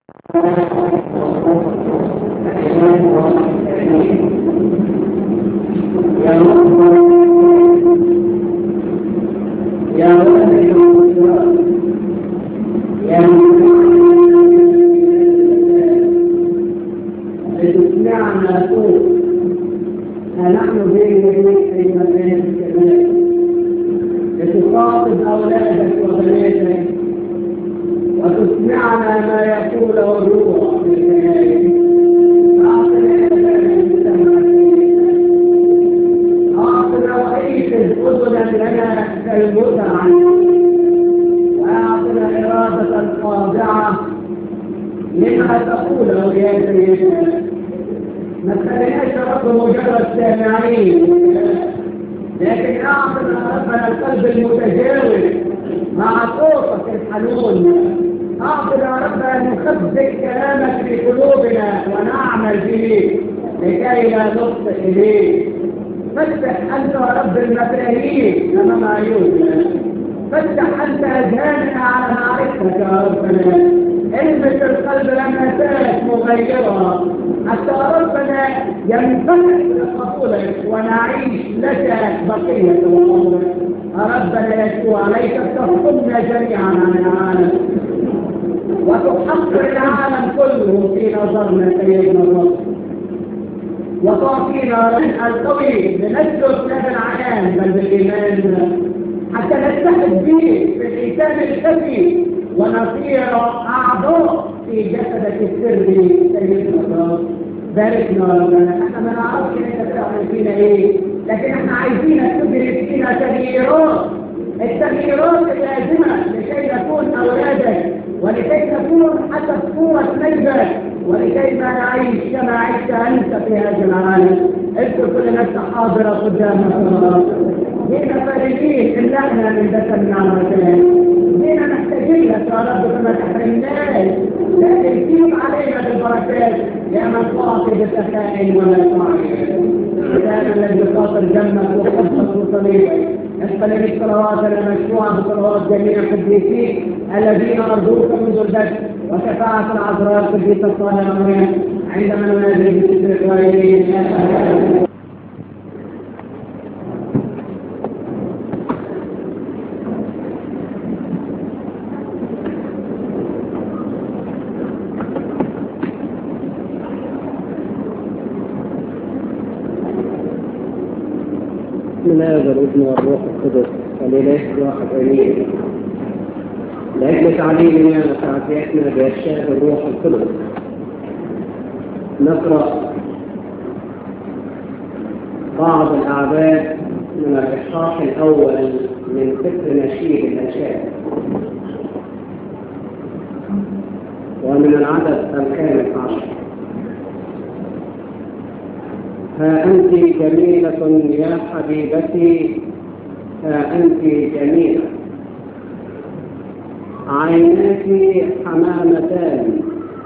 يا ولد يا لتسمعنا صوت فنحن بين يديك أيها الناس كذلك لتخاطب أولادك وبناتك وتسمعنا ما يقوله الروح في الكنائس أعطنا رئيس أذنا لنا كالمتع وأعطنا إرادة خاضعة لما تقوله يا سيدنا ما تخليناش رب مجرد سامعين لكن اعطنا ربنا القلب المتجاوز مع صوتك الحنون اعطنا ربنا نخبئ كلامك في قلوبنا ونعمل به لكي لا نخطئ اليه فتح انت يا رب المفاهيم امام عيوننا فتح انت اذهاننا على معرفتك يا ربنا علمة القلب لما كانت مغيرة حتى ربنا ينفتح لقبولك ونعيش لك بقية عمرك ربنا يشكو عليك تحكمنا جميعا عن العالم وتحقق العالم كله في نظرنا سيدنا الرب وتعطينا رزق القوي لنسلك لا بالعيان بل بالايمان حتى نتحد به في الختام الخفي ونصير أعضاء في جسدك السري سيدنا الرب باركنا ربنا احنا ما نعرفش انت تعمل فينا ايه لكن احنا عايزينك تدرك فينا تغييرات التغييرات اللازمة لكي نكون أولادك ولكي نكون حتى صورة مجدك ولكي ما نعيش كما عشت أنت في هذا العالم اذكر كل نفس حاضرة قدامك الله جينا فارغين إلا احنا من دسم نعمتك جينا محتاجين لك يا رب فما تحرمناش لكن تجيب علينا بالبركات يا من تعطي بسخاء ولا تعطي إلهنا الذي خاطر جنبك وحبك وصليبك نسأل الصلوات المشروعة بصلوات جميع القديسين الذين أرجوك منذ البدء وشفاعة العذراء القديسة الطاهرة مريم عندما ننادي باسم الوالدين من هذا الابن والروح القدس ولله واحد امين لاجل تعليمنا وتعزيتنا بارشاد الروح القدس نقرا بعض الاعداد من الاصحاح الاول من سفر نشيد الانشاد ومن العدد الخامس عشر ها أنت جميلة يا حبيبتي ها أنت جميلة عيناك حمامتان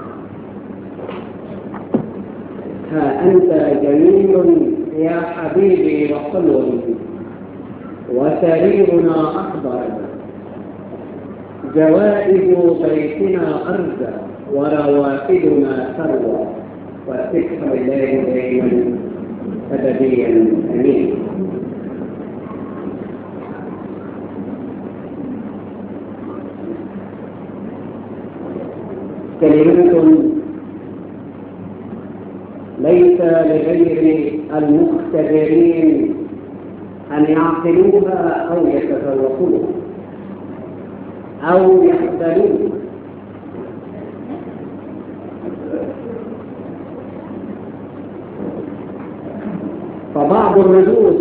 ها أنت جميل يا حبيبي وحلو وسريرنا أخضر جوائز بيتنا أرزة وروافدنا ثروة والذكر الله دائما أبديا أمين كلمات ليس لغير المختبرين أن يعقلوها أو يتفوقوها أو يحذروها فبعض الردود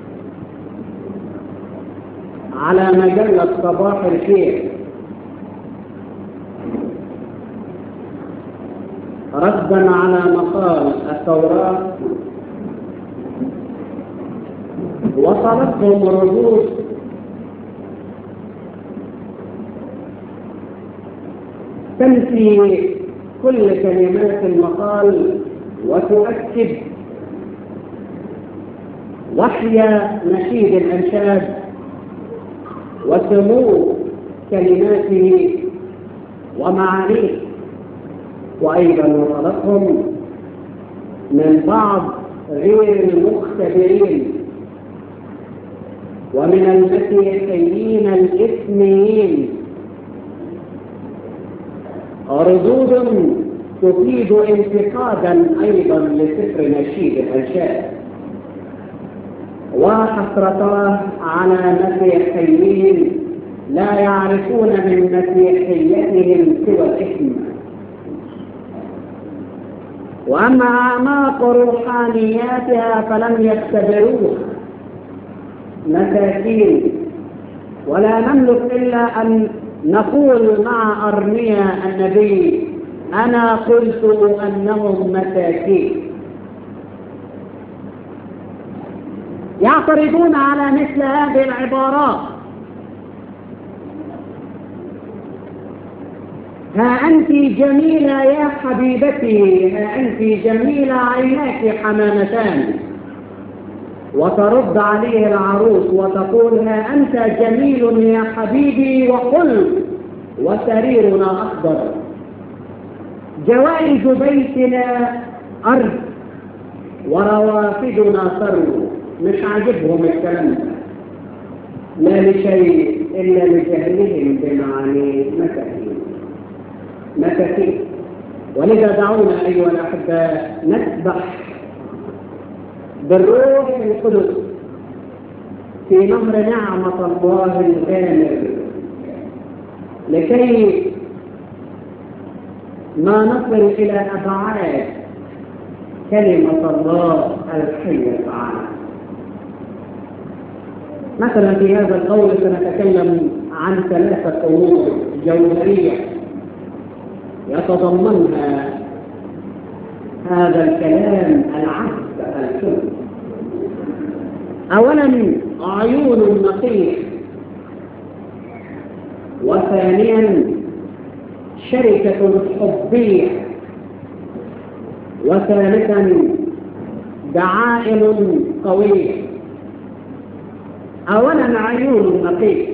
على مجلة صباح الخير ردا على مقال التوراة وصلتهم ردود تنفي كل كلمات المقال وتؤكد وحي نشيد الأنشاد وسمو كلماته ومعانيه وأيضا وطلبهم من بعض غير المختبرين ومن المسيحيين الإثميين ردود تفيد انتقادا أيضا لسفر نشيد الأنشاد وحسرة على مسيحيين لا يعرفون من مسيحيتهم سوى الإثم وأما أعماق روحانياتها فلم يختبروها مساكين ولا نملك إلا أن نقول مع أرميا النبي أنا قلت أنهم مساكين يعترضون على مثل هذه العبارات ها أنت جميلة يا حبيبتي ها أنت جميلة عيناك حمامتان وترد عليه العروس وتقول ها أنت جميل يا حبيبي وقل وسريرنا أخضر جوائز بيتنا أرض وروافدنا ثرو مش عاجبهم الكلام ده لا لشيء إلا لجهلهم بمعاني مساكين مساكين ولذا دعونا أيها الأحباء نسبح بالروح القدس في نهر نعمة الله الغامر لكي ما نصل إلى أبعاد كلمة الله الحية تعالى مثلا في هذا القول سنتكلم عن ثلاثة أمور جوهرية يتضمنها هذا الكلام العذب الحب أولا عيون نقية وثانيا شركة حبية وثالثا دعائم قوية أولا عيون نقية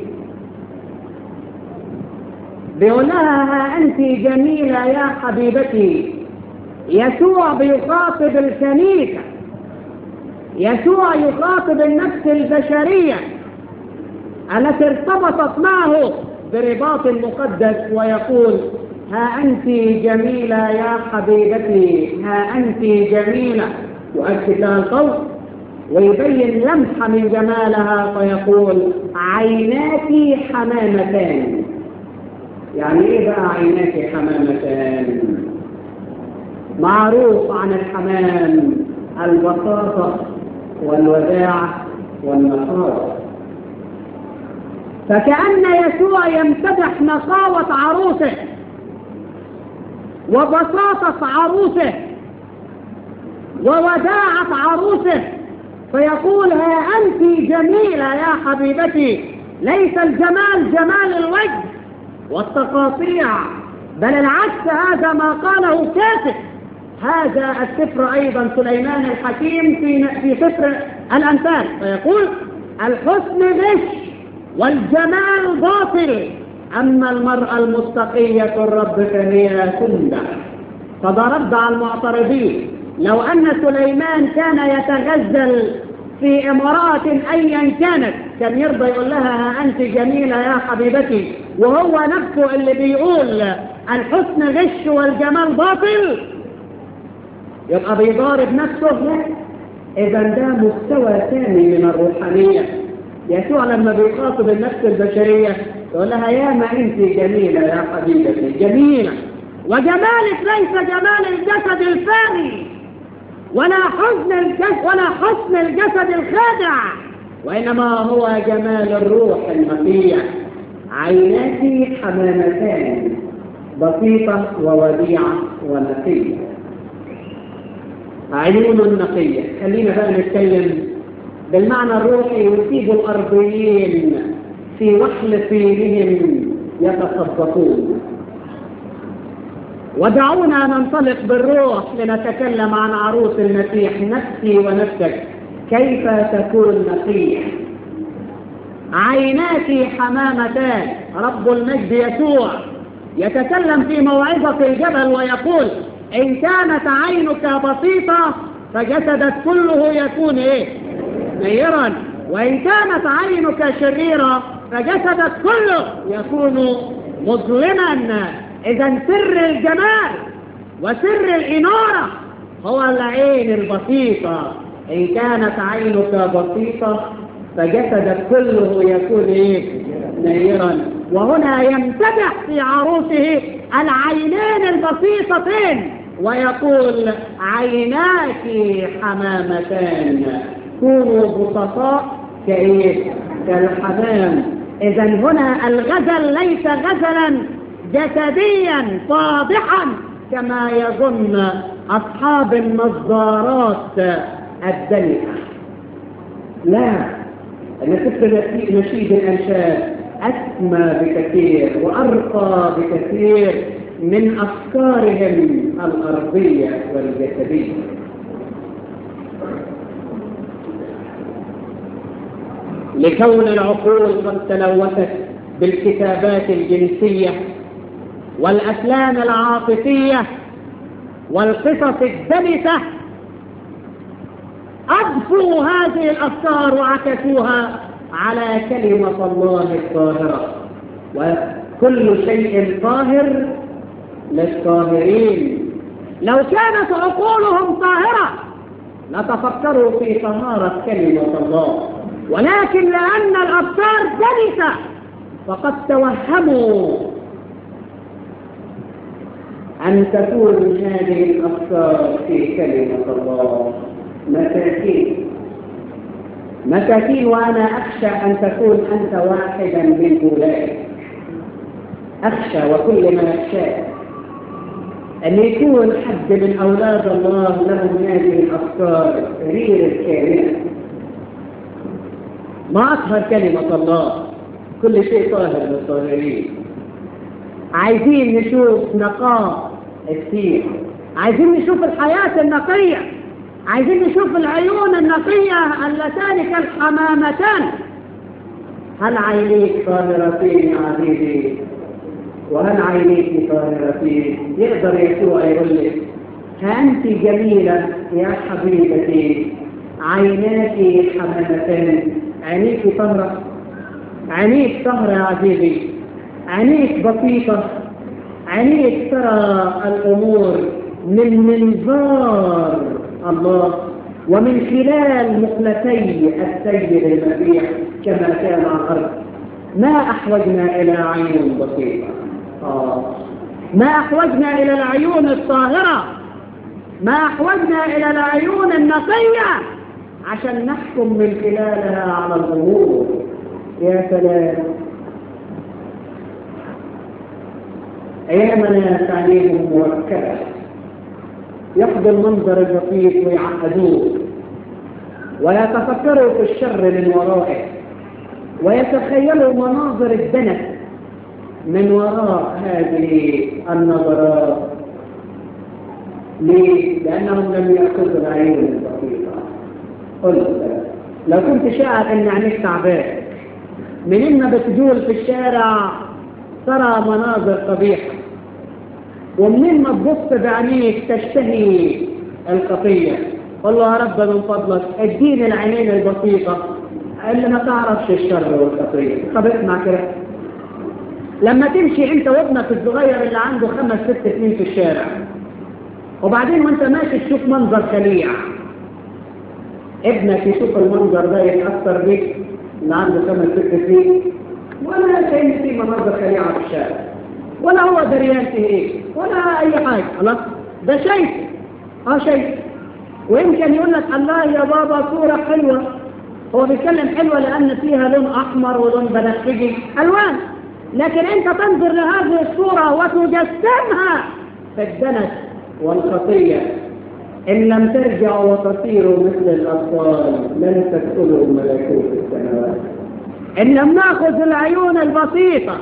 بيقول لها ها أنت جميلة يا حبيبتي يسوع بيخاطب الكنيسة يسوع يخاطب النفس البشرية التي ارتبطت معه برباط مقدس ويقول ها أنت جميلة يا حبيبتي ها أنت جميلة وأكد لها القول ويبين لمحة من جمالها فيقول عيناك حمامتان يعني ايه بقى عيناك حمامتان معروف عن الحمام البساطة والوداعة والنقاوة فكأن يسوع يمتدح نقاوة عروسه وبساطة عروسه ووداعة عروسه فيقول ها أنت جميلة يا حبيبتي ليس الجمال جمال الوجه والتقاطيع بل العكس هذا ما قاله كاتب هذا السفر أيضا سليمان الحكيم في في سفر الأنفال فيقول الحسن غش والجمال باطل أما المرأة المتقية الرب فهي تمدح فده رد على المعترضين لو أن سليمان كان يتغزل في امرأة أيا كانت كان يرضى يقول لها ها أنت جميلة يا حبيبتي وهو نفسه اللي بيقول الحسن غش والجمال باطل يبقى بيضارب نفسه لا إذا ده مستوى ثاني من الروحانية يسوع لما بيخاطب النفس البشرية يقول لها يا ما أنت جميلة يا حبيبتي جميلة وجمالك ليس جمال الجسد الفاني ولا حزن الجسد ولا حسن الجسد الخادع وإنما هو جمال الروح المطيع عيناك حمامتان بسيطة ووديعة ونقية عيون نقية خلينا بقى نتكلم بالمعنى الروحي يصيب الأرضيين في وحل طينهم يتصدقون ودعونا ننطلق بالروح لنتكلم عن عروس المسيح نفسي ونفسك كيف تكون نقية عيناك حمامتان رب المجد يسوع يتكلم في موعظة الجبل ويقول إن كانت عينك بسيطة فجسدك كله يكون إيه نيرا وإن كانت عينك شريرة فجسدك كله يكون مظلما إذا سر الجمال وسر الإنارة هو العين البسيطة إن كانت عينك بسيطة فجسدك كله يكون إيه نيرا وهنا يمتدح في عروسه العينين البسيطتين ويقول عيناك حمامتان كونوا بسطاء كإيه كالحمام إذا هنا الغزل ليس غزلا جسديا فاضحا كما يظن أصحاب النظارات الدنيئة لا أنا كنت نشيد الأنشاد أسمى بكثير وأرقى بكثير من أفكارهم الأرضية والجسدية لكون العقول قد تلوثت بالكتابات الجنسية والأفلام العاطفية والقصص الدنسة أضفوا هذه الأفكار وعكسوها على كلمة الله الطاهرة وكل شيء طاهر للطاهرين لو كانت عقولهم طاهرة لتفكروا في طهارة كلمة الله ولكن لأن الأفكار دنسة فقد توهموا أن تكون هذه الأفكار في كلمة الله مساكين مساكين وأنا أخشى أن تكون أنت واحدا من أولئك أخشى وكل ما أخشاه أن يكون حد من أولاد الله لهم هذه الأفكار غير الكاملة ما أطهر كلمة الله كل شيء طاهر للطاهرين عايزين نشوف نقاء السير عايزين نشوف الحياة النقية عايزين نشوف العيون النقية اللتان كالحمامتان هل عينيك طاهرتين يا عزيزي وهل عينيك طاهرتين يقدر يسوع يقول لك أنت جميلة يا حبيبتي عيناك حمامتان عينيك طهرة عينيك طهرة يا عزيزي عينيك بسيطة عينيك ترى الأمور من منظار الله ومن خلال مقلتي السيد المبيع كما كان على الأرض ما أحوجنا إلى عين بسيطة آه. ما أحوجنا إلى العيون الطاهرة ما أحوجنا إلى العيون النقية عشان نحكم من خلالها على الأمور يا سلام أيامنا تعليم مركبة ياخذوا المنظر البسيط ويعقدوه ويتفكروا في الشر من ورائه ويتخيلوا مناظر الدنس من وراء هذه النظرات ليه؟ لأنهم لم يأخذوا العيون البسيطة قلت لو كنت شاعر أن عينيك تعبان من ما بتجول في الشارع ترى مناظر قبيحة ومنين ما تبص بعينيك تشتهي الخطية قل له يا رب من فضلك اديني العينين البسيطة اللي ما تعرفش الشر والخطية طب اسمع كده لما تمشي انت وابنك الصغير اللي عنده خمس ست سنين في الشارع وبعدين وانت ماشي تشوف منظر خليع ابنك يشوف المنظر ده يتأثر بيك اللي عنده خمس ست سنين ولا كأن في مناظر خليعة في الشارع ولا هو دريان في ايه ولا اي حاجة خلاص ده شيء اه شيء ويمكن يقول لك الله يا بابا صورة حلوة هو بيتكلم حلوة لأن فيها لون أحمر ولون بنفسجي ألوان لكن أنت تنظر لهذه الصورة وتجسمها في الدنس والخطية إن لم ترجعوا وتصيروا مثل الأطفال لن تدخلوا ملكوت السماوات إن لم نأخذ العيون البسيطة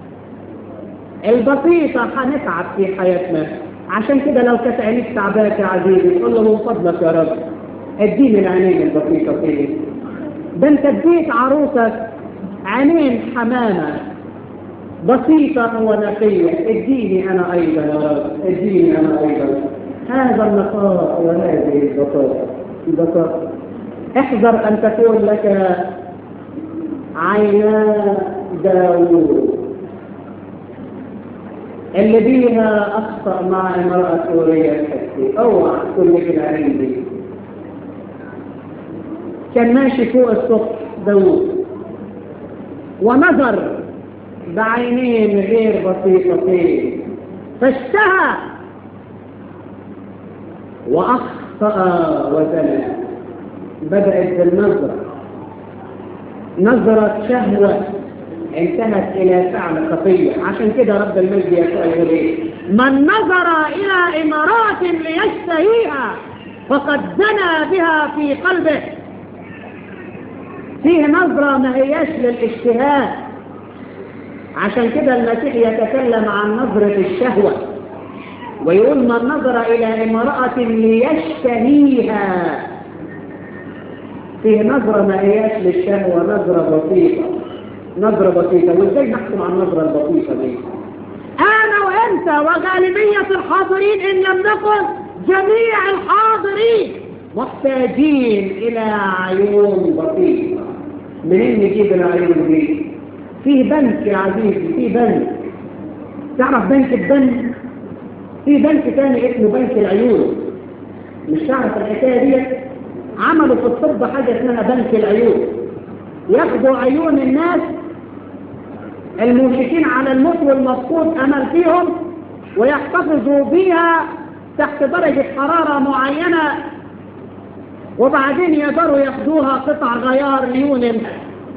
البسيطة هنتعب في حياتنا عشان كده لو كانت عينيك تعباك يا عزيزي قول له من فضلك يا رب اديني العينين البسيطة فيه ده انت اديت عروسك عينين حمامة بسيطة ونقية اديني أنا أيضا يا رب اديني أنا أيضا هذا النقاء وهذه البساطة البساطة احذر أن تكون لك عينا داوود اللي بيها أخطأ مع امرأة سورية الحسي اوعى تكون لك العين دي كان ماشي فوق السطح داوود ونظر بعينين غير بسيطتين فاشتهى وأخطأ وزنى بدأت بالنظرة نظرة شهوة انتهت إلى فعل خطية عشان كده رب المجد يسوع يقول إيه من نظر إلى إمارات ليشتهيها فقد زنى بها في قلبه فيه نظرة ما هياش للاشتهاء عشان كده المسيح يتكلم عن نظرة الشهوة ويقول من نظر إلى امرأة ليشتهيها فيه نظرة ما هياش للشهوة نظرة بسيطة نظرة بسيطة وازاي نحكم على النظرة البسيطة دي أنا وأنت وغالبية الحاضرين إن لم نكن جميع الحاضرين محتاجين إلى عيون بسيطة منين نجيب العيون دي؟ في بنك يا عزيزي في بنك تعرف بنك الدم في بنك تاني اسمه بنك العيون مش تعرف الحكايه دي عملوا في الطب حاجه اسمها بنك العيون ياخدوا عيون الناس الموشكين على الموت والمفقود امل فيهم ويحتفظوا بيها تحت درجه حراره معينه وبعدين يقدروا ياخدوها قطع غيار ليون الناس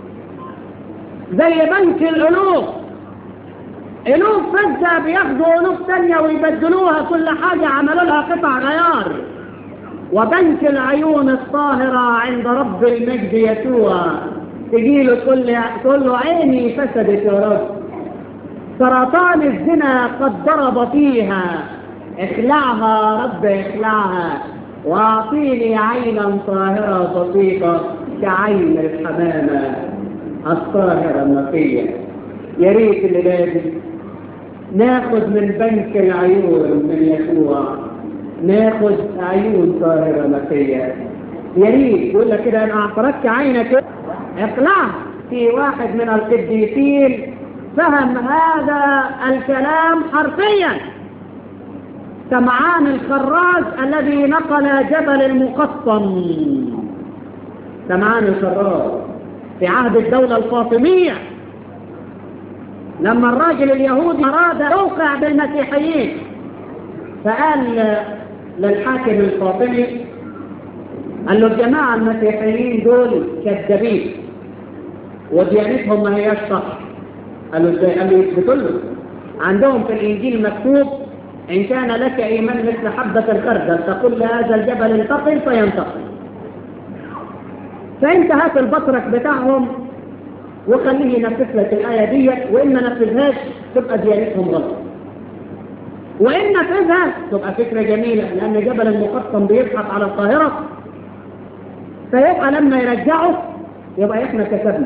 زي بنك الألوف ألوف فزة بياخدوا ألوف تانية ويبدلوها كل حاجة عملوا لها قطع غيار وبنك العيون الطاهرة عند رب المجد يسوع تجي له تقول تقول له عيني فسدت يا رب سرطان الزنا قد ضرب فيها اخلعها رب اخلعها واعطيني عينا طاهرة بسيطة كعين الحمامة الطاهرة النقية يا ريت اللي لازم ناخذ من بنك العيون من يسوع ناخذ عيون طاهرة نقية يا ريت يقول لك كده انا اعترضت عينك اقلعها في واحد من القديسين فهم هذا الكلام حرفيا سمعان الخراز الذي نقل جبل المقطم سمعان الخراز في عهد الدولة الفاطمية لما الراجل اليهودي أراد يوقع بالمسيحيين فقال للحاكم الفاطمي قال له الجماعة المسيحيين دول كذابين وديانتهم ما هياش صح قال له ازاي؟ قال له يثبتوا له عندهم في الإنجيل مكتوب إن كان لك إيمان مثل حبة الخردل تقول لهذا الجبل انتقل فينتقل فانت هات البطرك بتاعهم وخليه ينفذ لك الآية دي وإن ما نفذهاش تبقى ديانتهم غلط وإن نفذها تبقى فكرة جميلة لأن جبل المقطم بيضحك على القاهرة فيبقى لما يرجعه يبقى إحنا كسبنا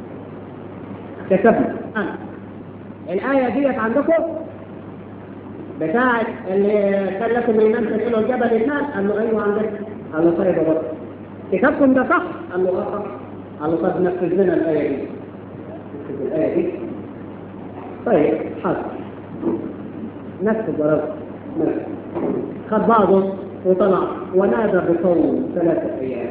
كسبنا الآية ديت عندكم بتاعت اللي خلكم الإمام تسألوا الجبل اثنان قال له أيوه عندك قال له طيب يا بطل كتابكم ده صح قال له اه صح قال له طب نفذ لنا الآية دي نفذ الآية دي طيب حاضر نفذ يا رب نفذ خد بعضه وطلع ونادى بصوم ثلاثة أيام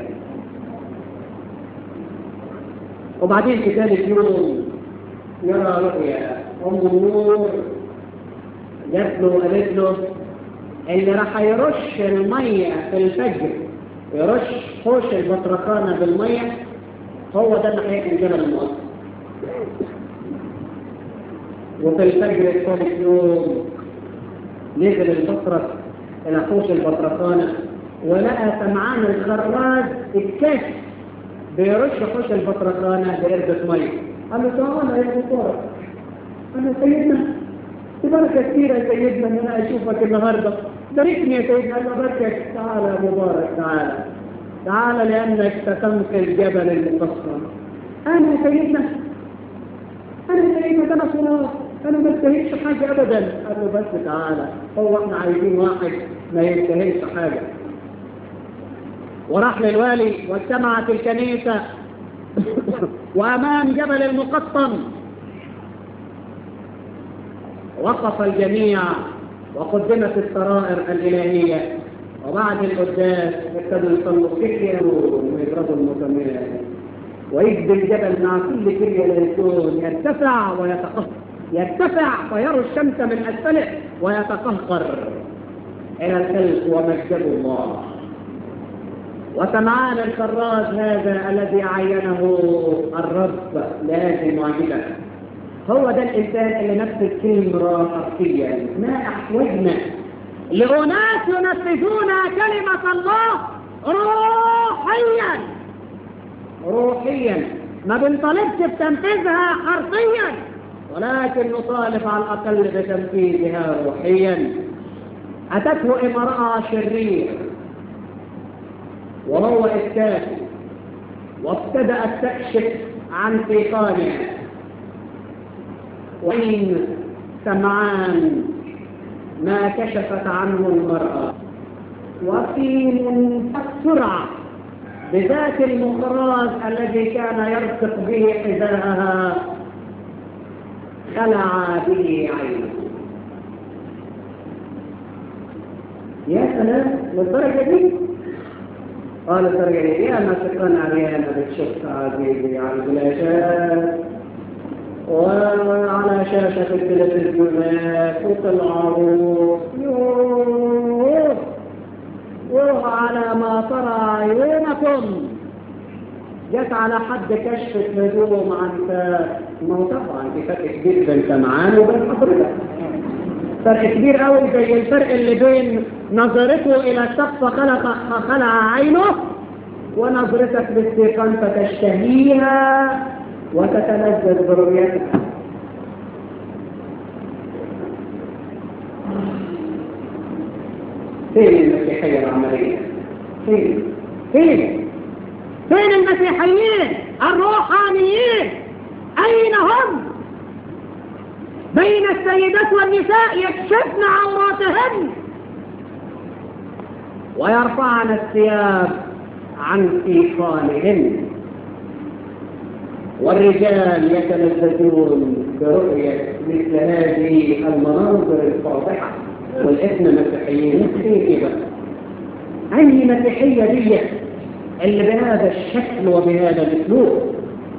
وبعدين في ذلك يوم يرى رؤيا أم النور جات له قالت له اللي راح يرش المية في الفجر يرش حوش البطرخانة بالمية هو ده اللي هيكون جبل المقص وفي الفجر الثالث يوم نزل البطرك إلى حوش البطرخانة ولقى سمعان الخراج الكاس بيرش حوش البطرخانة بقربة مية قال له تعالى يا بطرك قال له سيدنا في بركة كثيرة يا سيدنا ان انا اشوفك النهارده باركني يا سيدنا قال له بركك تعالى يا مبارك تعالى تعالى لانك سكنت الجبل المقصر انا يا سيدنا انا يا سيدنا ده انا صلاة انا ما انتهيتش حاجه ابدا قال له بس تعالى هو احنا عايزين واحد ما ينتهيش حاجه وراح للوالي واجتمعت الكنيسه وامام جبل المقطم وقف الجميع وقدمت السرائر الالهيه وبعد القداس ابتدوا يصلوا كثيروا ويضربوا المسميات ويجد الجبل مع كل كلية ليكون يرتفع ويتقهقر يرتفع فيرى الشمس من أسفله ويتقهقر إلى الخلق ومجد الله وسمعان الخراج هذا الذي عينه الرب لهذه المعجزة هو ده الإنسان اللي نفذ كلمة حرفيا ما أحوجنا لأناس ينفذون كلمة الله روحيا روحيا ما بنطالبش بتنفيذها حرفيا ولكن نطالب على الأقل بتنفيذها روحيا أتته امرأة شرير وهو الكافي وابتدأت تكشف عن سيطانها وإن سمعان ما كشفت عنه المرأة وفي منتهى السرعة بذات المخراج الذي كان يرتق به حذاءها خلع به عينه يا سلام للدرجة دي قال الدرجة دي يا ما شكرا عريانة بتشوف عزيزي على الفلاشات وعلى شاشة التلفزيونات وطلعوا يوه وعلى ما ترى عيونكم جت على حد كشف الهدوم عن ما هو طبعا في فرق كبير بين سمعان وبين حضرتك فرق كبير قوي زي الفرق اللي بين نظرته الى السقف خلق خلع عينه ونظرتك باستيقان فتشتهيها وتتلذذ برؤيتها فين المسيحية العملية؟ فين؟ فين؟ فين المسيحيين الروحانيين؟ أين هم؟ بين السيدات والنساء يكشفن عوراتهن ويرفعن الثياب عن سيقانهن والرجال يتلذذون برؤية مثل هذه المناظر الفاضحة والإثم مسيحيين مسيحيين كده أي مسيحية دي اللي بهذا الشكل وبهذا الأسلوب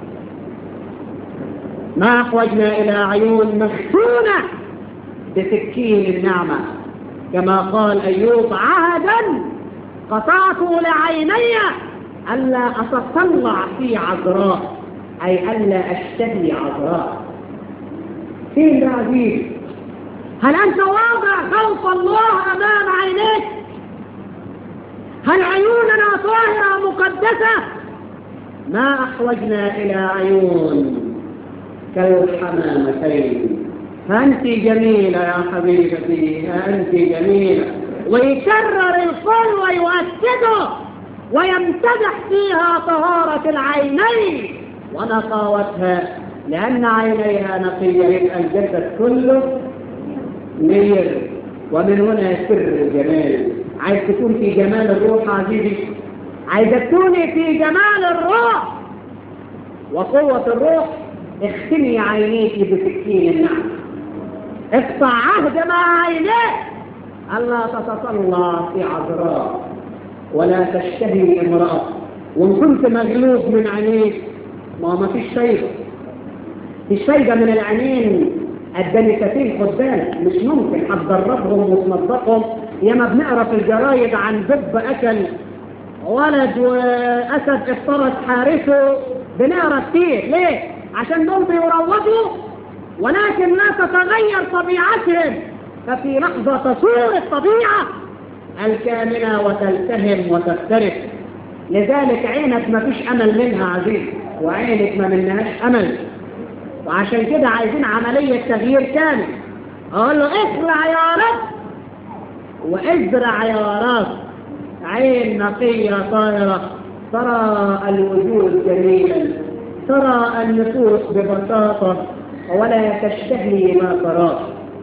ما أحوجنا إلى عيون مفتونة بسكين النعمة كما قال أيوب عهدا قطعت لعيني ألا أتطلع في عذراء أي ألا أشتهي عذراء فين ده عزيز هل أنت واضع خوف الله أمام عينيك هل عيوننا طاهرة مقدسة ما أحوجنا إلى عيون كالحمامتين أنت جميلة يا حبيبتي أنت جميلة ويكرر القول ويؤكده ويمتدح فيها طهارة العينين ونقاوتها لأن عينيها نقية يبقى الجسد كله نير ومن هنا سر الجمال عايز تكون في جمال الروح عزيزي عايز تكوني في جمال الروح وقوة الروح اختمي عينيك بسكين النعم اقطع عهد مع عينيك ألا تتطلع في عذراء ولا تشتهي امرأة وإن كنت مغلوب من عينيك ما ما فيش فايدة فيش فايدة من العينين الدنيستين خد بالك مش ممكن هتدربهم وتنظفهم ياما بنقرا في الجرايد عن ذب اكل ولد واسد افترس حارسه بنقرا كتير ليه؟ عشان دول بيروضوا ولكن لا تتغير طبيعتهم ففي لحظة تصور الطبيعة الكاملة وتلتهم وتفترس لذلك عينك ما فيش أمل منها عزيز وعينك ما منهاش أمل وعشان كده عايزين عملية تغيير كامل أقول له اخلع يا رب وازرع يا رب عين نقية طاهرة ترى الوجود جميلا ترى النفوس ببساطة ولا تشتهي ما تراه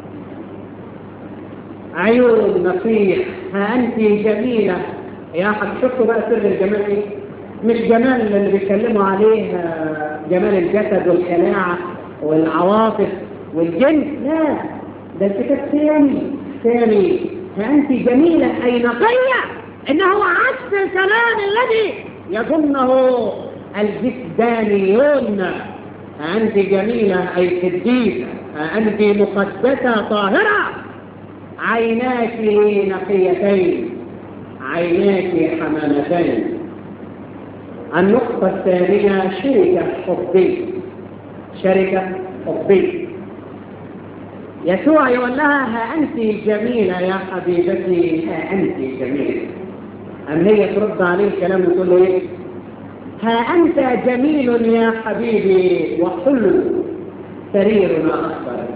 عيون نصيح ها أنت جميلة يا حد شفتوا بقى سر الجمال ايه؟ مش جمال اللي بيتكلموا عليه آه، جمال الجسد والخلاعة والعواطف والجنس لا ده الكتاب ثاني ثاني ها أنت جميلة أي نقية إنه عكس الكلام الذي يظنه الجسدانيون ها أنت جميلة أي قديسة ها أنت مقدسة طاهرة عيناك نقيتين عيناك حمامتين النقطة الثانية شركة حبية شركة حبية يسوع يقول لها ها أنت جميلة يا حبيبتي ها أنت جميلة أم هي ترد عليه الكلام وتقول له إيه ها أنت جميل يا حبيبي وحلو سريرنا أخضر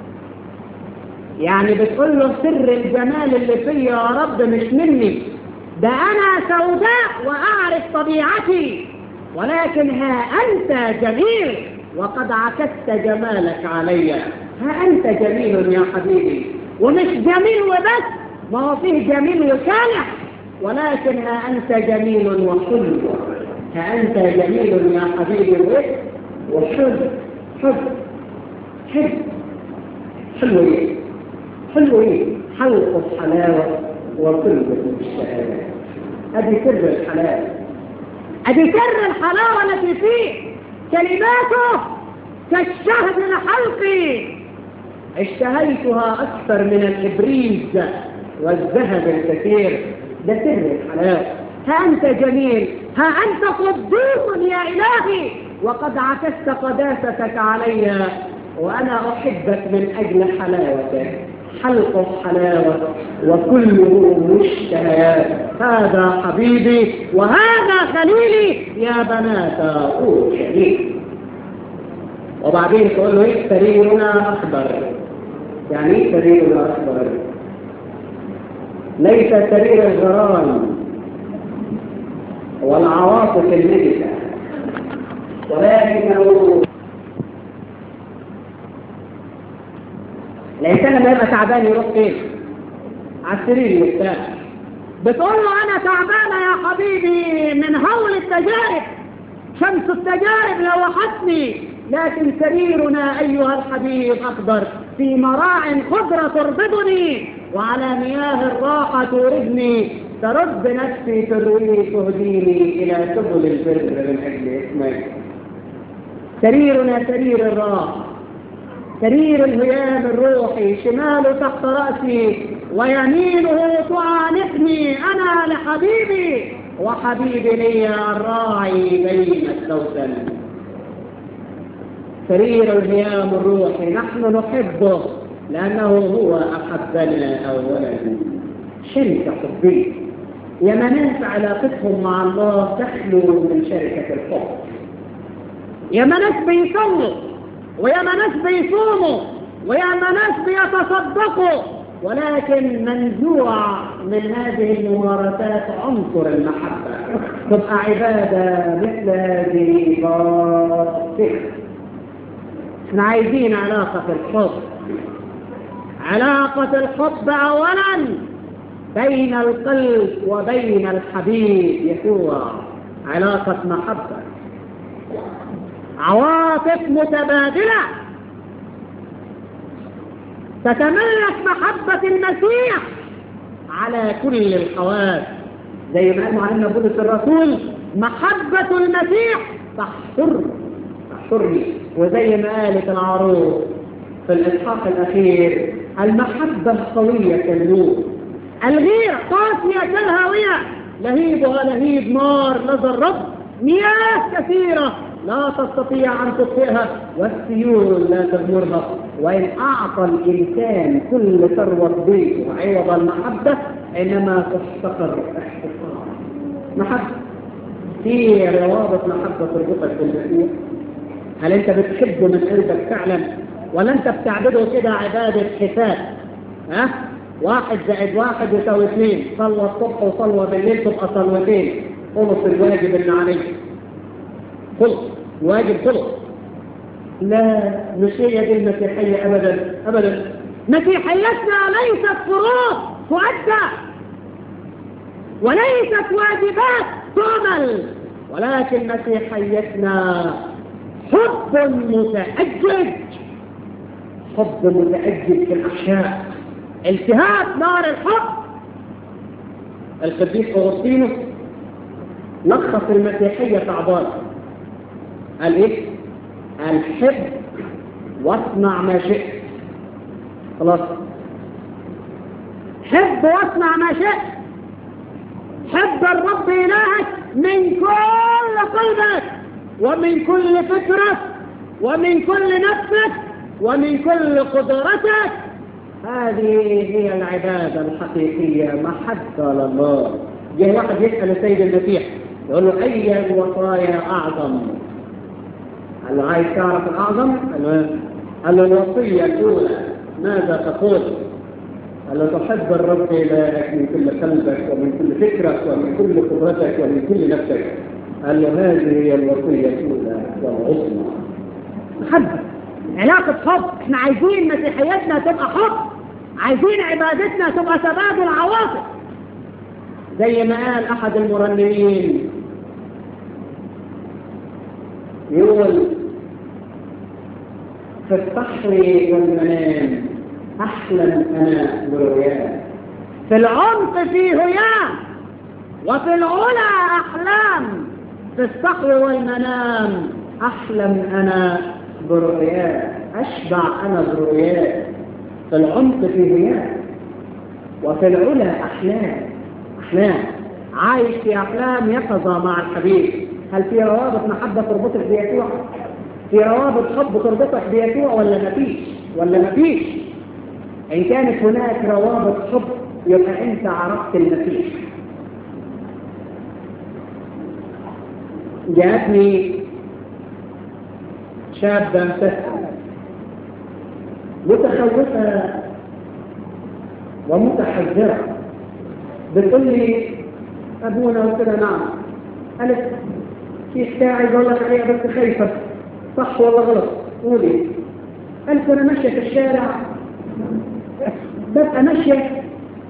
يعني بتقول له سر الجمال اللي فيا يا رب مش مني ده أنا سوداء وأعرف طبيعتي ولكن ها أنت جميل وقد عكست جمالك علي ها أنت جميل يا حبيبي ومش جميل وبس ما هو فيه جميل وكالح ولكن ها أنت جميل وحلو ها أنت جميل يا حبيبي وحلو حب حب حلو إيه حلو إيه حلق الحلاوة وقلبة الشهادة أدي سر الحلاوة أدي سر الحلاوة التي فيه كلماته كالشهد الحلقي اشتهيتها أكثر من الإبريز والذهب الكثير ده سر الحلاوة ها أنت جميل ها أنت قدوس يا إلهي وقد عكست قداستك علي وأنا أحبك من أجل حلاوتك حلق حلاوة وكله مشتهيات هذا حبيبي وهذا خليلي يا بنات أورشليم وبعدين تقول له ايه سريرنا أخضر يعني ايه سريرنا أخضر ليس سرير الغرام والعواطف النجسة ولكنه الإنسان لما يبقى تعبان يروح فين؟ على السرير يرتاح بتقول له أنا تعبانة يا حبيبي من هول التجارب شمس التجارب لوحتني لكن سريرنا أيها الحبيب أخضر في مراع خضرة تربطني وعلى مياه الراحة توردني ترد نفسي تروي تهديني إلى سبل البر من أجل اسمك سريرنا سرير الراحة سرير الهيام الروحي شماله تحت رأسي ويمينه تعانقني أنا لحبيبي وحبيبي لي الراعي بين السوسن سرير الهيام الروحي نحن نحبه لأنه هو أحبنا أولا شركة حبية يا مناس علاقتهم مع الله تخلو من شركة الحب يا مناس بيصلوا ويا ناس بيصوموا ويا ناس بيتصدقوا ولكن منزوع من هذه الممارسات عنصر المحبة تبقى عبادة مثل هذه باطلة احنا عايزين علاقة الحب علاقة الحب أولا بين القلب وبين الحبيب يسوع علاقة محبة عواطف متبادلة تتملك محبة المسيح على كل الحواس زي ما قال معلمنا بولس الرسول محبة المسيح تحصر تحصرني وزي ما قالت العروس في الإصحاح الأخير المحبة القوية كالنور الغيرة قاسية كالهاوية لهيبها لهيب نار لدى الرب مياه كثيرة لا تستطيع أن تطفئها والسيول لا تغمرها وإن أعطى الإنسان كل ثروة بيته عوض المحبة إنما تفتقر احتقار محبة في روابط محبة تربطك بالمسيح هل أنت بتحبه من قلبك فعلا ولا أنت بتعبده كده عبادة حساب ها واحد زائد واحد يساوي اثنين صلوة الصبح وصلوة بالليل تبقى صلوتين خلص الواجب اللي عليك خلص واجب خلص لا مش هي دي المسيحية أبدا أبدا مسيحيتنا ليست فروض تؤدى وليست واجبات تعمل ولكن مسيحيتنا حب متأجج حب متأجج في الأحشاء التهاب نار الحب القديس أغسطينوس لخص المسيحية في عبارة قال إيه؟ قال حب واصنع ما شئت خلاص حب واصنع ما شئت حب الرب إلهك من كل قلبك ومن كل فكرك ومن كل نفسك ومن كل قدرتك هذه هي العبادة الحقيقية محبة لله جه واحد يسأل السيد المسيح يقول له أي الوصايا أعظم قال له عايز تعرف الأعظم قال له قال له الوصية الأولى ماذا تقول قال له تحب الرب إلهك من كل قلبك ومن كل فكرك ومن كل قدرتك ومن كل نفسك قال له هذه هي الوصية الأولى والعظمى محبة علاقة حب احنا عايزين مسيحيتنا تبقى حب عايزين عبادتنا تبقى تبادل عواطف زي ما قال احد المرنمين يقول في الصحر والمنام احلم انا برؤياك في العمق في هيام وفي العلا احلام في الصحر والمنام احلم انا برؤياك أشبع أنا برؤياك في العمق في هياك وفي العلا أحلام أحلام عايش في أحلام يقظة مع الحبيب هل في روابط محبة تربطك بيسوع؟ في روابط حب تربطك بيسوع ولا مفيش؟ ولا مفيش؟ إن كانت هناك روابط حب يبقى أنت عرفت المسيح جاءتني شابة تسأل متخوفة ومتحذرة بتقول لي أبونا قلت لها نعم قالت في حكاية عايز أقول لك عليها بس خايفة صح ولا غلط قولي قالت أنا ماشية في الشارع ببقى ماشية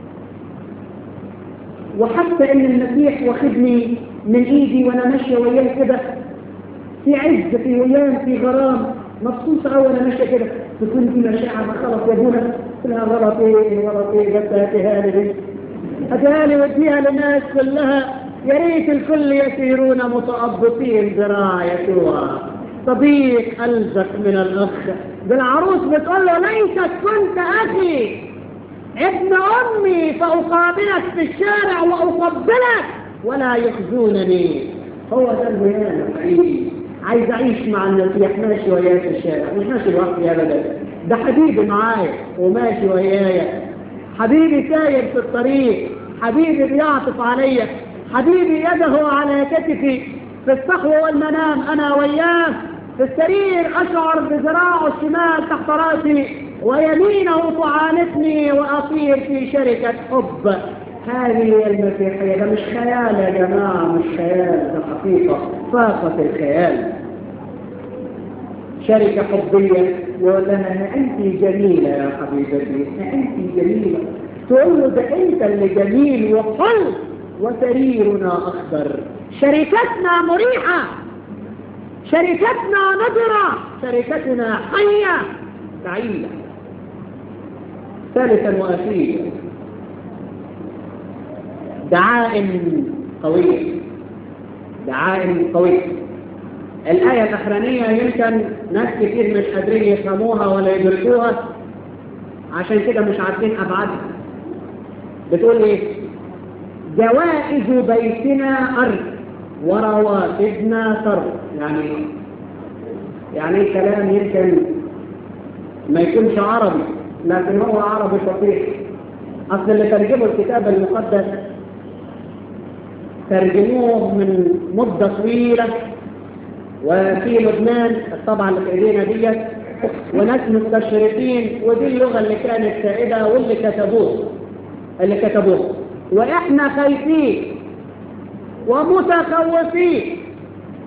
وحتى إن المسيح واخدني من إيدي وأنا ماشية وياه كده في عز في ويام في غرام مبسوطة أول أنا ماشية كده تكون في مشاعر خلاص يا ابونا قلت لها غلط إيه غلط إيه بس هاتيها لي دي هاتيها لي وديها للناس كلها يا ريت الكل يسيرون متأبطين ذراع يسوع صديق قلبك من الأخ بالعروس بتقول له ليست كنت أخي ابن أمي فأقابلك في الشارع وأقبلك ولا يخزونني هو ده الويان الحقيقي عايز اعيش مع المسيح ماشي وياه في الشارع مش ماشي لوحدي ابدا ده حبيبي معايا وماشي ويايا حبيبي ساير في الطريق حبيبي بيعطف عليا حبيبي يده على كتفي في الصحو والمنام انا وياه في السرير اشعر بذراعه الشمال تحت راسي ويمينه تعانقني واطير في شركه حب هذه هي المسيحية ده مش خيال يا جماعة مش خيال ده حقيقة فاقت الخيال شركة حبية يقول لها أنت جميلة يا حبيبتي أنت جميلة تقول له ده أنت اللي جميل وحل وسريرنا أخضر شركتنا مريحة شركتنا نضرة شركتنا حية سعيدة ثالثا وأخيرا دعائم قوية دعائم قوية الآية الأخرانية يمكن ناس كتير مش قادرين يفهموها ولا يدركوها عشان كده مش عارفين أبعادها بتقول إيه جوائز بيتنا أرض ورواتبنا ثروة يعني يعني كلام يمكن ما يكونش عربي لكن هو عربي صحيح أصل اللي ترجموا الكتاب المقدس ترجموه من مدة طويلة وفي لبنان الطبعة اللي في ايدينا ديت وناس مستشرقين ودي اللغة اللي كانت سائدة واللي كتبوه اللي كتبوه واحنا خايفين ومتخوفين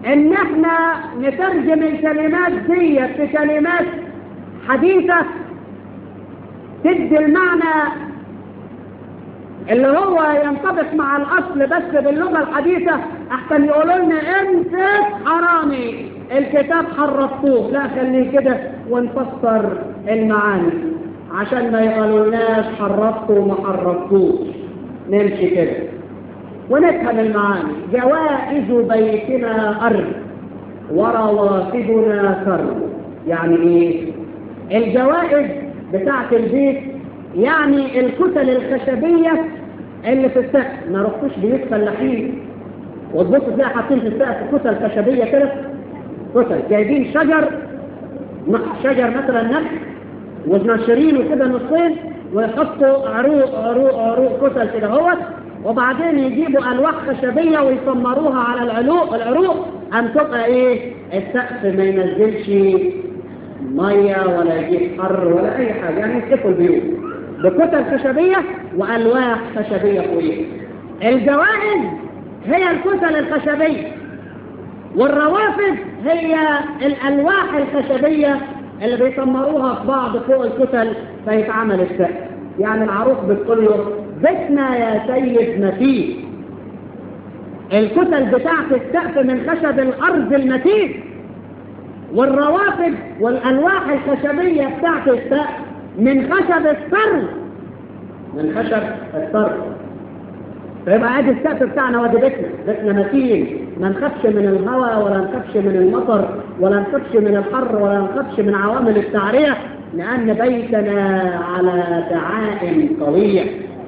ان احنا نترجم الكلمات دي في كلمات حديثة تدي المعنى اللي هو ينطبق مع الاصل بس باللغة الحديثة احسن يقولوا لنا انت حرامي الكتاب حرفتوه لا خليه كده ونفسر المعاني عشان ما يقولولناش حرفتوا وما حرفتوش نمشي كده ونفهم المعاني جوائز بيتنا أرض وروافدنا كرب يعني ايه الجوائز بتاعت البيت يعني الكتل الخشبية اللي في السقف ما رحتوش بيوت فلاحين وتبص تلاقي حاطين في السقف كتل خشبية كده كتل جايبين شجر شجر مثلا نخل ومنشرينه كده نصين ويحطوا عروق عروق عروق كتل كده اهوت وبعدين يجيبوا الواح خشبيه ويسمروها على العلوق العروق ان تبقى ايه السقف ما ينزلش ميه ولا يجيب حر ولا اي حاجه يعني يسقفوا البيوت بكتل خشبيه والواح خشبيه فوقيها الجوائز هي الكتل الخشبيه والروافد هي الالواح الخشبيه اللي بيسمروها في بعض فوق الكتل فيتعمل السقف يعني العروق بتقول له بيتنا يا سيد متين الكتل بتاعت السقف من خشب الارض المتين والروافد والالواح الخشبيه بتاعت السقف من خشب الصرف من خشب الصرف فيبقى ادي السقف بتاعنا وادي بيتنا بيتنا متين ما نخافش من الهواء ولا نخافش من المطر ولا نخافش من الحر ولا نخافش من عوامل التعريه لان بيتنا على دعائم قويه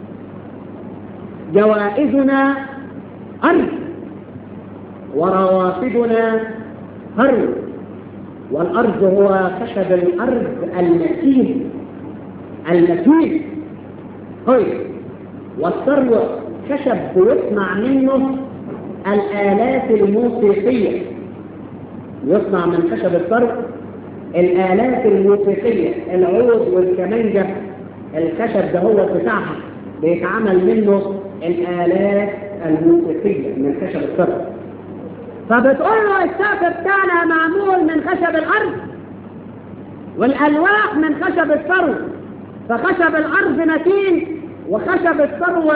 جوائزنا أرض وروافدنا هر والأرض هو خشب الأرض المتين المتين طيب والثرو خشب بيصنع منه الآلات الموسيقية يصنع من خشب الثرو الآلات الموسيقية العود والكمانجة الخشب ده هو بتاعها بيتعمل منه الآلات الموسيقية من خشب الثرو فبتقول له السقف بتاعنا معمول من خشب الأرض والألواح من خشب الثرو فخشب الأرض متين وخشب الثرو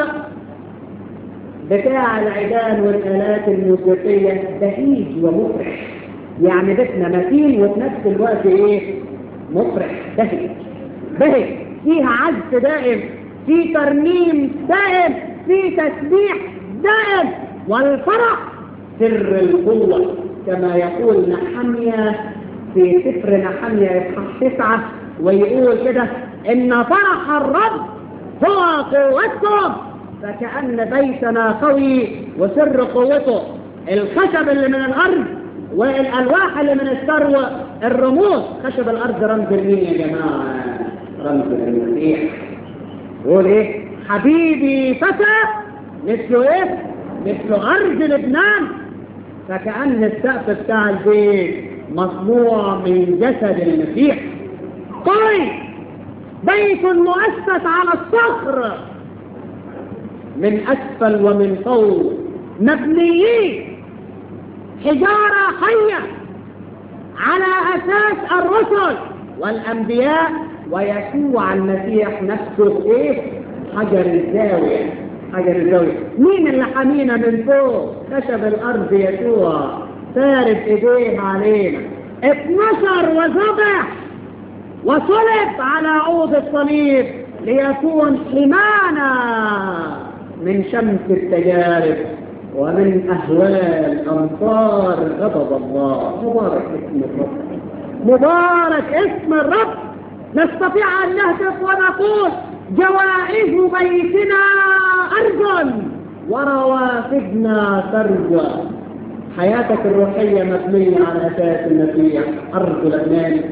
بتاع العيدان والآلات الموسيقية بهيج ومفرح يعني بيتنا متين وفي نفس الوقت ايه مفرح بهج بهج فيها عزف دائم في ترنيم دائم في تسبيح دائم والفرح سر القوة كما يقول نحمية في سفر نحمية إصحاح تسعة ويقول كده إن فرح الرب هو قوتكم فكأن بيتنا قوي وسر قوته الخشب اللي من الأرض والألواح اللي من الثروة الرموز خشب الأرض رمز لمين يا جماعة رمز للمسيح يقول ايه حبيبي فتى مثل ايه مثل أرض لبنان فكأن السقف بتاع البيت مصنوع من جسد المسيح طيب بيت مؤسس على الصخر من أسفل ومن فوق مبنيين حجارة حية على أساس الرسل والأنبياء ويسوع المسيح نفسه إيه؟ حجر الزاوية حجر الزاوية مين اللي حمينا من فوق خشب الأرض يسوع فارد إيديه علينا 12 وذبح وصلب على عود الصليب ليكون حمانا من شمس التجارب ومن أهوال أمطار غضب الله مبارك اسم الرب مبارك اسم الرب نستطيع أن نهتف ونقول جوائز بيتنا أرض وروافدنا ثروة حياتك الروحية مبنية على أساس المسيح أرض الأمان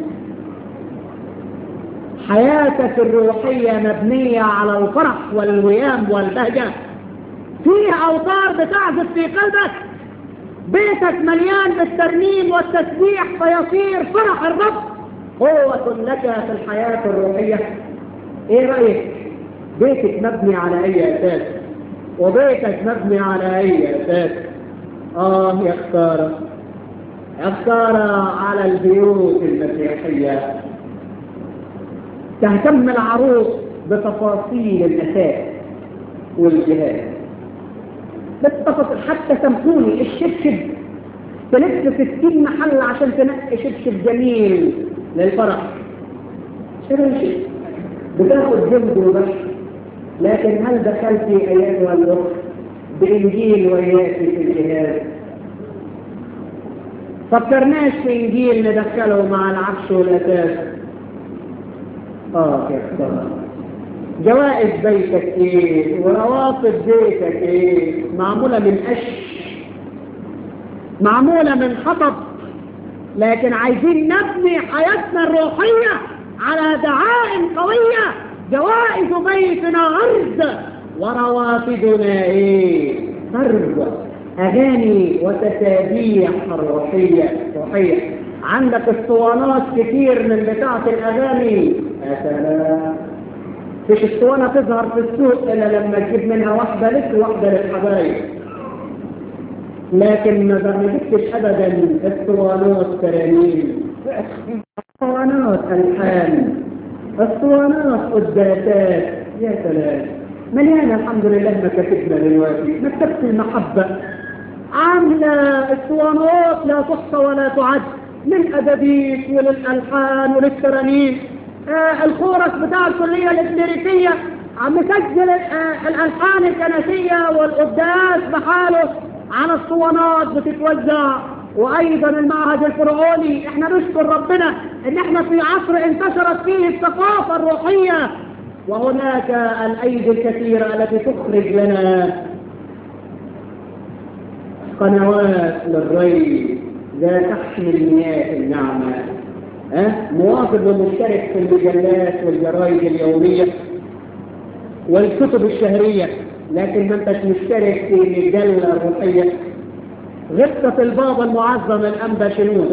حياتك الروحية مبنية على الفرح والويام والبهجة فيه أوتار بتعزف في قلبك بيتك مليان بالترنيم والتسبيح فيصير فرح الرب قوة لك في الحياة الروحية ايه رأيك بيتك مبني على اي اساس وبيتك مبني على اي اساس اه يا خسارة اختار على البيوت المسيحية تهتم العروس بتفاصيل الأساس والجهاز بالتفاصيل حتى سامحوني الشبشب تلف في ستين محل عشان تنقي شبشب جميل للفرح شبشب بتاخد جلد وبس لكن هل دخلت اياتها الاخت بانجيل وياتي في الجهاز فكرناش في انجيل ندخله مع العفش والاساس اه يا اختار جوائز بيتك ايه ورواتب بيتك ايه معمولة من قش معمولة من حطب لكن عايزين نبني حياتنا الروحية على دعائم قوية جوائز بيتنا عرض وروافدنا ايه فرد اغاني وتسابيح الروحية روحية عندك اسطوانات كتير من بتاعة الاغاني يا سلام مش اسطوانة تظهر في السوق الا لما تجيب منها واحدة لك وواحدة للحبايب لكن ما جبتش ابدا اسطوانات ترانيم اسطوانات الحان اسطوانات قداسات يا سلام مليانه الحمد لله مكاتبنا دلوقتي مكتبه المحبه عامله اسطوانات لا تحصى ولا تعد من ادابيس وللالحان وللترانيم آه الخورس بتاع الكليه الامريكيه عم مسجل آه الالحان الكنسيه والقداس بحاله على اسطوانات بتتوزع وايضا المعهد الفرعوني احنا نشكر ربنا ان احنا في عصر انتشرت فيه الثقافه الروحيه وهناك الايدي الكثيره التي تخرج لنا قنوات للري لا تحمل مياه النعمه أه؟ مواظب ومشترك في المجلات والجرائد اليوميه والكتب الشهريه لكن ما انتش مشترك في مجله روحيه غبطة البابا المعظم الأنبا شنودة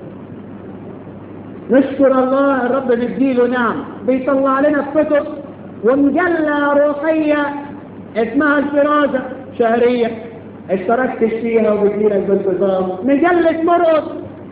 نشكر الله الرب بيديله نعم بيطلع لنا الكتب ومجلة روحية اسمها الفرازة شهرية اشتركت فيها وبتجيلك بانتظام مجلة مرقص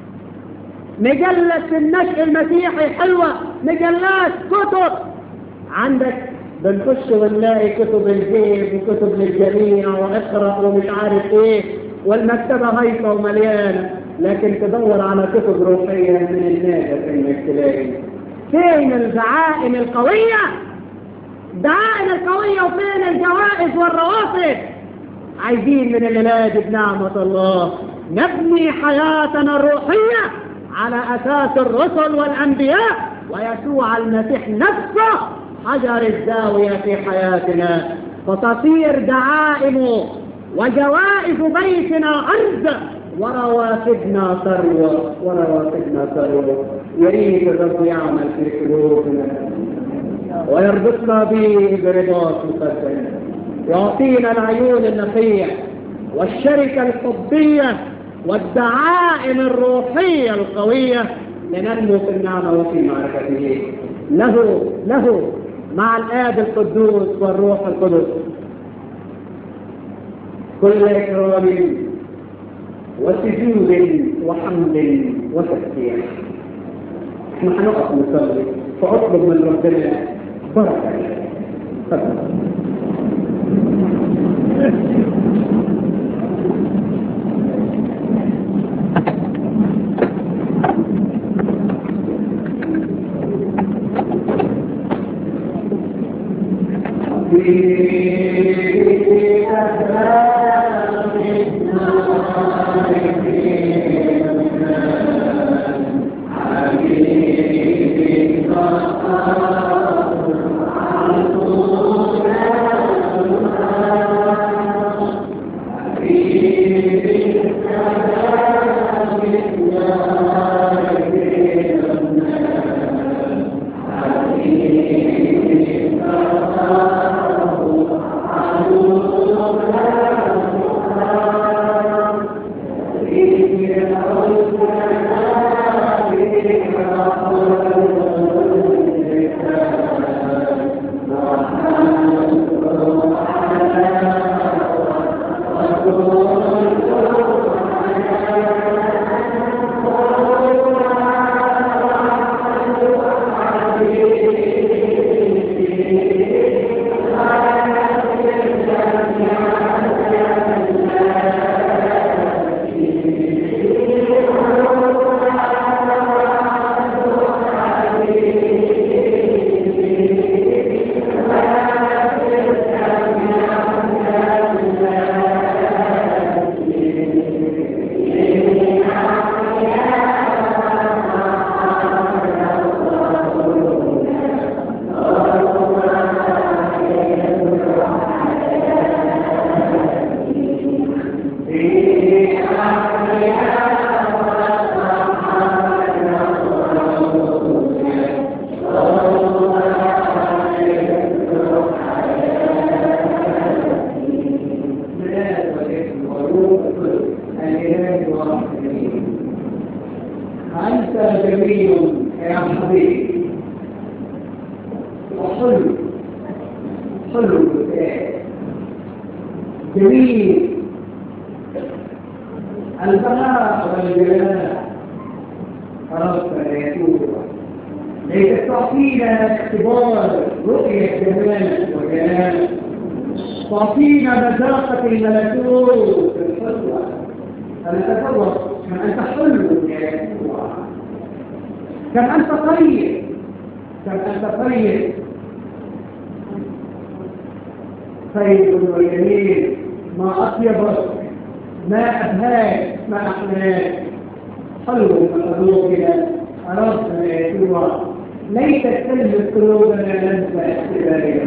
مجلة النشء المسيحي حلوة مجلات كتب عندك بنخش ونلاقي كتب الجيب وكتب للجميع واقرا ومش عارف ايه والمكتبة هايصة ومليانة لكن تدور على كتب روحية من النادر انك تلاقي فين الدعائم القوية الدعائم القوية وفين الجوائز والروافد عايزين من الولاد بنعمة الله نبني حياتنا الروحية على أساس الرسل والأنبياء ويسوع المسيح نفسه حجر الزاوية في حياتنا فتصير دعائم وجوائز بيتنا عرض وروافدنا ثروة وروافدنا ثروة يريد الرب يعمل في قلوبنا ويربطنا به برباط مقدس يعطينا العيون النقية والشركة الحبية والدعائم الروحية القوية لننمو في النعمة وفي معرفته له له مع الآب القدوس والروح القدس كل إكرام وسجود وحمد وتسبيح احنا هنقف نصلي فاطلب من ربنا بركه تفضل Thank you. حلو حلو جميل البهاء والجلال ربنا يسوع ليس تعطينا اختبار رؤية جمالك وجلالك تعطينا مذاقة الملكوت الحلوة فنتفوق كم أنت حلو يا يسوع كم أنت طيب كم أنت طيب طيب وجميل ما أطيبك ما أبهاك ما أحلاك حلو مخلوقنا ربنا يسوع ليتك تلبس قلوبنا لذة اختبارية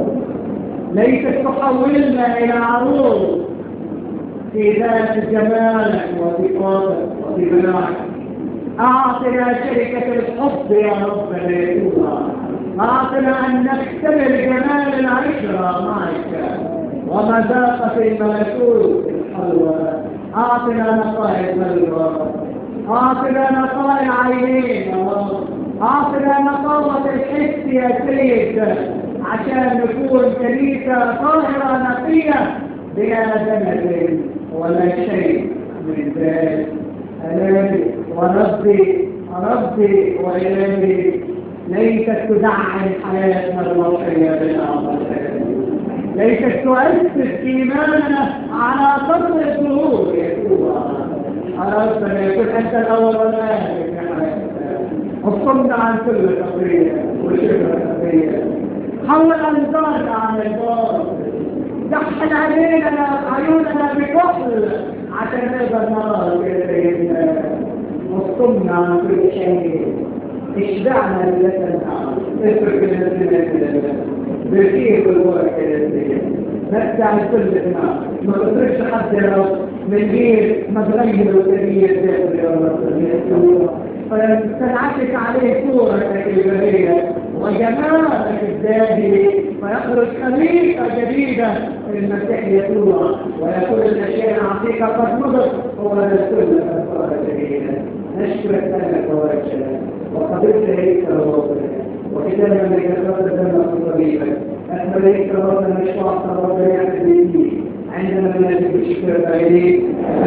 ليتك تحولنا إلى عروض في ذات جمالك وصفاتك وصفاتك أعطنا شركة الحب يا ربنا يسوع أعطنا أن نختبر جمال العشرة معك ومذاقة الملكوت الحلوة أعطنا نقاء القلب أعطنا نقاء العينين يا رب أعطنا نقاوة الحس يا سيد عشان نكون كنيسة طاهرة نقية بلا ذنب ولا شيء من ذلك ألامي وربي ربي وإلهي ليتك تدعم حياتنا الروحية بالأمر ليتك تؤسس إيماننا على قدر الظهور يسوع ربنا يكون أنت الأول والآخر في حياتنا اصمنا عن كل تقرير وشبه تقرير حول أنظارنا عن البار دخل علينا عيوننا بكحل عشان نقدر نرى بيدينا واصطمنا عن كل شيء اشبعنا لسنا اترك لنفسنا بكيف الوقت نرجع لكل ما ما تتركش حد يا رب من غير ما تغير وتغيير ذاته يا رب فتنعكس عليه صورتك البهية وجمالك الذاتي فيخرج خليقة جديدة للمسيح يسوع ويكون الأشياء العتيقة قد مضت هو رسول أسرار جديدة نشكرك لك ووجهك وقبلت إليك الوصول وكتابنا من كثرة الدم في طبيبك أحمد إليك ربنا مشروع صبر بيعك بيدي عندما نجد الشكر إليك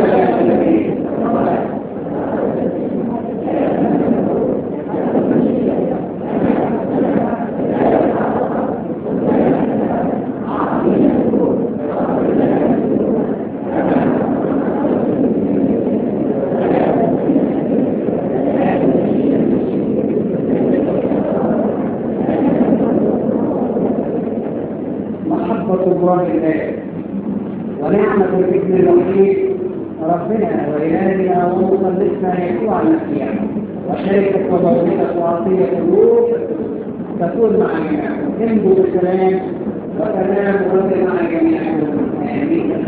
محبة الله الآن ونعمة الابن الوحيد ربنا وإلهنا ومخلصنا يسوع المسيح وشركة وبركة وعطية الروح تكون معنا امضوا بالسلام وسلام رب مع جميعكم آمين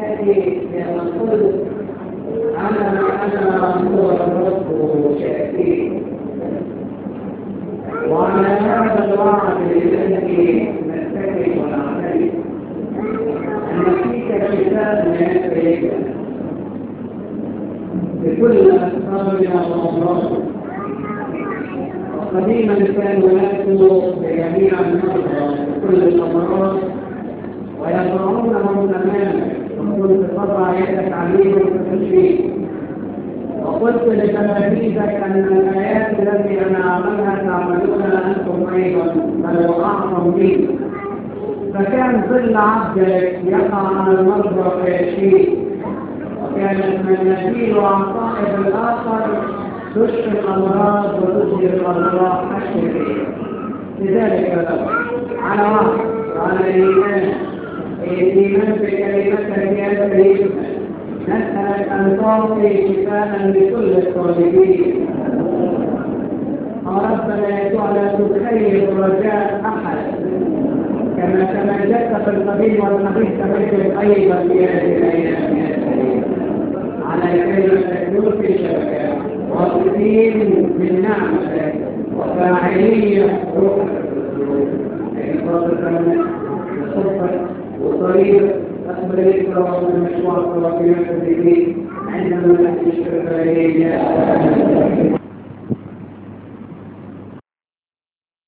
يأتي يقول أنا أنا هو الرب شاكين وعلى هذا الوعد الذي نتكل ونعترف أن فيك كتاب من يديك بكل أسرارنا وأمراضنا قديما كان هناك بجميع المرضى بكل الأمراض ويضعونهم أمامك وكنت تضع يدك عليهم فتشفيه وقلت لتلاميذك أن الآيات التي أنا أعملها تعملونها أنتم أيضا بل وأعظم مني فكان ظل عبدك يقع على المرضى فيشفيه وكانت مناديل عصائب الآخر تشفي الأمراض وتجري الأمراض الشريرة لذلك يا رب على وعد وعلى الإيمان الإيمان بكلمتك يا كريم نسألك أن تعطي شفاء لكل الطالبين ربنا يسوع لا تخيب رجاء أحد كما تمجدت في القديم والحديث تمجد أيضا في هذه الأيام يا كريم على كلمة يلقي شبكات واثقين من نعمتك وفاعلية روحك وطريق أكبر الإكرام من مشروع الطلبيات الدينية عندما نحن نشكرك عليه يا